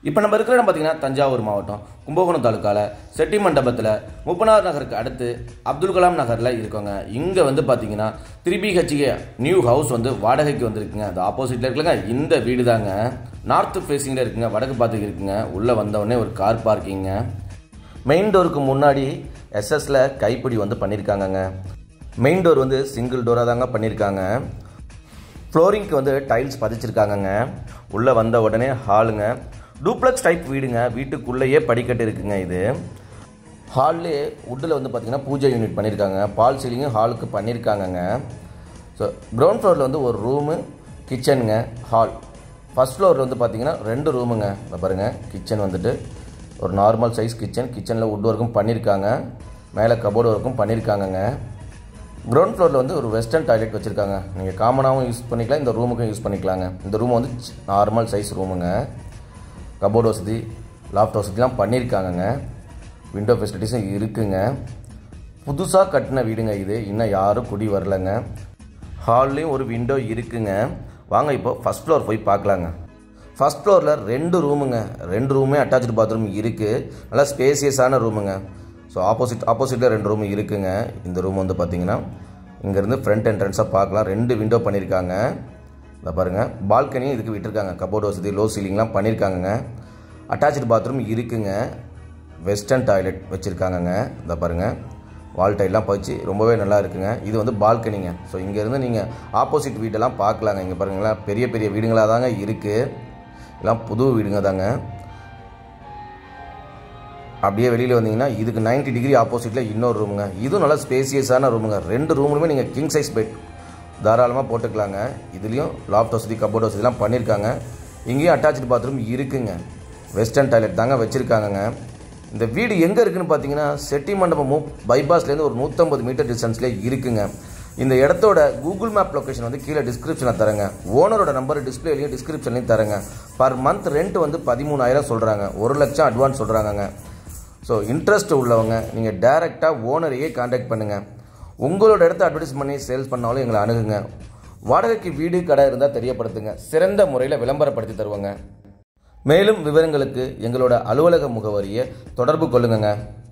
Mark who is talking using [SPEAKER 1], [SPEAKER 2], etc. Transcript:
[SPEAKER 1] இப்போ நம்ம இருக்கிற இடம் பார்த்தீங்கன்னா தஞ்சாவூர் மாவட்டம் கும்பகோணம் தாலுக்காவில் செட்டி மண்டபத்தில் முப்பனார் நகருக்கு அடுத்து அப்துல் கலாம் நகரில் இருக்கோங்க இங்கே வந்து பார்த்தீங்கன்னா த்ரீ பிஹெச்கே நியூ ஹவுஸ் வந்து வாடகைக்கு வந்திருக்குங்க அது ஆப்போசிட்டில் இருக்குல்லங்க இந்த வீடு தாங்க நார்த் ஃபேஸிங்கில் இருக்குங்க வடக்கு பார்த்துக்கு இருக்குங்க உள்ளே வந்தவுடனே ஒரு கார் பார்க்கிங்க மெயின் டோருக்கு முன்னாடி எஸ்எஸ்ல கைப்பிடி வந்து பண்ணியிருக்காங்கங்க மெயின் டோர் வந்து சிங்கிள் டோராக தாங்க பண்ணியிருக்காங்க ஃப்ளோரிங்க்கு வந்து டைல்ஸ் பதிச்சிருக்காங்கங்க உள்ளே வந்த உடனே ஹாலுங்க டூப்ளக்ஸ் டைப் வீடுங்க வீட்டுக்குள்ளேயே படிக்கட்டு இருக்குங்க இது ஹால்லே உட்டில் வந்து பார்த்திங்கன்னா பூஜை யூனிட் பண்ணியிருக்காங்க பால் சீலிங்கும் ஹாலுக்கு பண்ணியிருக்காங்கங்க ஸோ கிரவுண்ட் ஃப்ளோரில் வந்து ஒரு ரூமு கிச்சனுங்க ஹால் ஃபஸ்ட் ஃப்ளோரில் வந்து பார்த்திங்கன்னா ரெண்டு ரூமுங்க இதை பாருங்கள் கிச்சன் வந்துட்டு ஒரு நார்மல் சைஸ் கிச்சன் கிச்சனில் வுட் ஒர்க்கும் பண்ணியிருக்காங்க மேலே கபோர்டு ஒர்க்கும் பண்ணியிருக்காங்கங்க கிரவுண்ட் ஃப்ளோரில் வந்து ஒரு வெஸ்டர்ன் டாய்லெட் வச்சுருக்காங்க நீங்கள் காமனாகவும் யூஸ் பண்ணிக்கலாம் இந்த ரூமுக்கும் யூஸ் பண்ணிக்கலாங்க இந்த ரூம் வந்து நார்மல் சைஸ் ரூமுங்க கபோர்டு வசதி லாஃப்ட் வசதிலாம் பண்ணியிருக்காங்கங்க விண்டோ ஃபெசிலிட்டிஸும் இருக்குங்க புதுசாக கட்டின வீடுங்க இது இன்னும் யாரும் குடி வரலங்க ஹால்லேயும் ஒரு விண்டோ இருக்குங்க வாங்க இப்போ ஃபஸ்ட் ஃப்ளோர் போய் பார்க்கலாங்க ஃபஸ்ட் ஃப்ளோரில் ரெண்டு ரூமுங்க ரெண்டு ரூமே அட்டாச்சு பாத்ரூம் இருக்குது நல்லா ஸ்பேசியஸான ரூமுங்க ஸோ ஆப்போசிட் ஆப்போசிட்டில் ரெண்டு ரூம் இருக்குங்க இந்த ரூம் வந்து பார்த்தீங்கன்னா இங்கேருந்து ஃப்ரண்ட் என்ட்ரன்ஸாக பார்க்கலாம் ரெண்டு விண்டோ பண்ணியிருக்காங்க இதை பாருங்கள் பால்கனியும் இதுக்கு விட்டுருக்காங்க கபோர்டு வசதி லோ சீலிங்லாம் பண்ணியிருக்காங்கங்க அட்டாச்சு பாத்ரூம் இருக்குங்க வெஸ்டர்ன் டாய்லெட் வச்சுருக்காங்கங்க இதை பாருங்கள் வால் டைல்லாம் பதிச்சு ரொம்பவே நல்லா இருக்குங்க இது வந்து பால்கனிங்க ஸோ இங்கேருந்து நீங்கள் ஆப்போசிட் வீடெல்லாம் பார்க்கலாங்க இங்கே பாருங்களேன் பெரிய பெரிய வீடுங்களாக தாங்க இருக்குது எல்லாம் புது வீடுங்க தாங்க அப்படியே வெளியில் வந்தீங்கன்னா இதுக்கு 90 டிகிரி ஆப்போசிட்டில் இன்னொரு ரூமுங்க இதுவும் நல்லா ஸ்பேசியஸான ரூமுங்க ரெண்டு ரூம்லுமே நீங்கள் கிங் சைஸ் பெட் தாராளமாக போட்டுக்கலாங்க இதுலேயும் லாஃப்ட் வசதி கபோர்ட் வசதிலாம் பண்ணியிருக்காங்க இங்கேயும் அட்டாச்சு பாத்ரூம் இருக்குங்க வெஸ்டர்ன் டாய்லெட் தாங்க வச்சுருக்காங்கங்க இந்த வீடு எங்கே இருக்குன்னு பார்த்தீங்கன்னா செட்டி மண்டபம் மூ பைபாஸ்லேருந்து ஒரு நூற்றம்பது மீட்டர் டிஸ்டன்ஸ்லேயே இருக்குங்க இந்த இடத்தோட கூகுள் மேப் லொக்கேஷன் வந்து கீழே டிஸ்கிரிப்ஷனில் தரேங்க ஓனரோட நம்பர் டிஸ்பிளேலையும் டிஸ்கிரிப்ஷன்லையும் தரேங்க பர் மந்த் ரெண்ட் வந்து பதிமூணாயிரம் சொல்கிறாங்க ஒரு லட்சம் அட்வான்ஸ் சொல்கிறாங்கங்க ஸோ இன்ட்ரெஸ்ட் உள்ளவங்க நீங்கள் டைரெக்டாக ஓனரையே காண்டாக்ட் பண்ணுங்கள் உங்களோட இடத்த அட்வர்டைஸ் பண்ணி சேல்ஸ் பண்ணாலும் எங்களை அணுகுங்க வாடகைக்கு வீடு கடை இருந்தால் தெரியப்படுத்துங்க சிறந்த முறையில் விளம்பரப்படுத்தி தருவாங்க மேலும் விவரங்களுக்கு எங்களோட அலுவலக முகவரியை தொடர்பு கொள்ளுங்கங்க